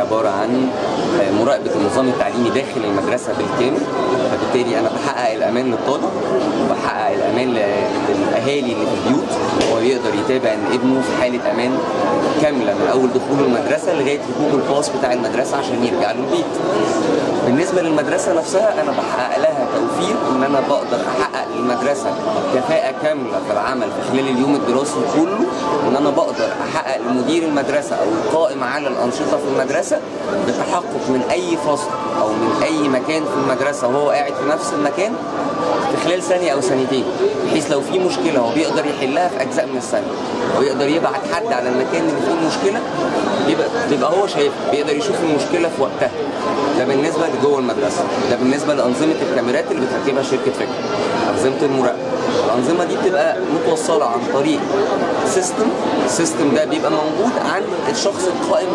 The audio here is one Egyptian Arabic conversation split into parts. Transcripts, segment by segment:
عباره عن مراقبه النظام التعليمي داخل المدرسه بالكامل فبالتالي انا بحقق الامان للطالب وبحقق الامان للاهالي اللي في البيوت هو يقدر يتابع ان ابنه في حاله امان كامله من اول دخوله المدرسه لغايه ركوبه الباص بتاع المدرسه عشان يرجع له البيت. بالنسبه للمدرسه نفسها انا بحقق لها توفير ان انا بقدر احقق للمدرسه كفاءه كامله في العمل في خلال اليوم الدراسي كله ان انا بقدر احقق لمدير المدرسه او القائم على الانشطه في المدرسه بتحقق من اي فصل او من اي مكان في المدرسه وهو قاعد في نفس المكان في خلال ثانيه او ثانيتين بحيث لو في مشكله هو بيقدر يحلها في اجزاء من الثانيه ويقدر يبعت حد على المكان اللي فيه المشكله بيبقى بيبقى هو شايفها بيقدر يشوف المشكله في وقتها ده بالنسبه لجوه المدرسه ده بالنسبه لانظمه الكاميرات اللي بتركبها شركه فكره انظمه المراقبه الانظمه دي بتبقى متوصله عن طريق سيستم السيستم ده بيبقى موجود عند الشخص القائم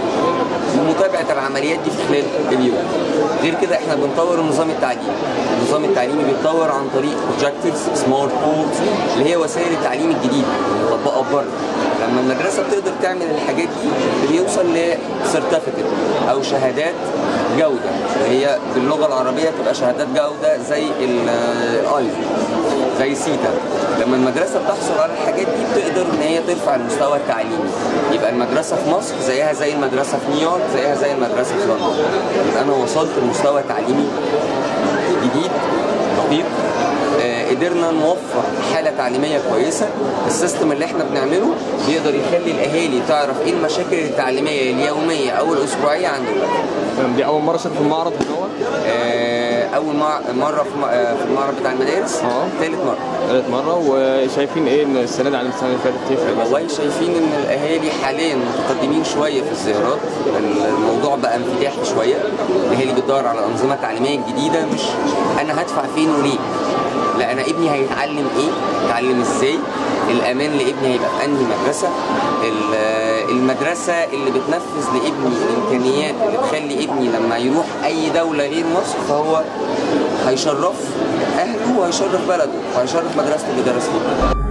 بمتابعه العمليات دي في خلال اليوم غير كده احنا بنطور النظام التعليمي النظام التعليمي بيتطور عن طريق بروجيكتورز سمارت بوردز اللي هي وسائل التعليم الجديده المطبقه بره لما المدرسه بتقدر تعمل الحاجات دي بيوصل لسيرتيفيكت او شهادات جوده هي باللغه العربيه تبقى شهادات جوده زي الايزو زي سيتا لما المدرسه بتحصل على الحاجات دي بتقدر ان هي ترفع المستوى التعليمي يبقى المدرسه في مصر زيها زي المدرسه في نيويورك زيها زي المدرسه في لندن يبقى انا وصلت لمستوى تعليمي جديد دقيق آه قدرنا نوفر حاله تعليميه كويسه السيستم اللي احنا بنعمله بيقدر يخلي الاهالي تعرف ايه المشاكل التعليميه اليوميه او الاسبوعيه عند اولادها دي اول مره اشارك في المعرض دوت آه اول مره في في المعرض بتاع المدارس اه ثالث مره ثالث مره وشايفين ايه ان السنه دي عن السنه اللي فاتت تفرق مثلا والله شايفين ان الاهالي حاليا متقدمين شويه في الزيارات الموضوع بقى انفتاحي شويه الاهالي بتدور على انظمه تعليميه جديده مش انا هدفع فين وليه لا انا ابني هيتعلم ايه يتعلم ازاي الامان لابني هيبقى في انهي مدرسه المدرسه اللي بتنفذ لابني الامكانيات اللي تخلي ابني لما يروح اي دوله غير مصر فهو هيشرف اهله وهيشرف بلده وهيشرف مدرسته اللي درس فيها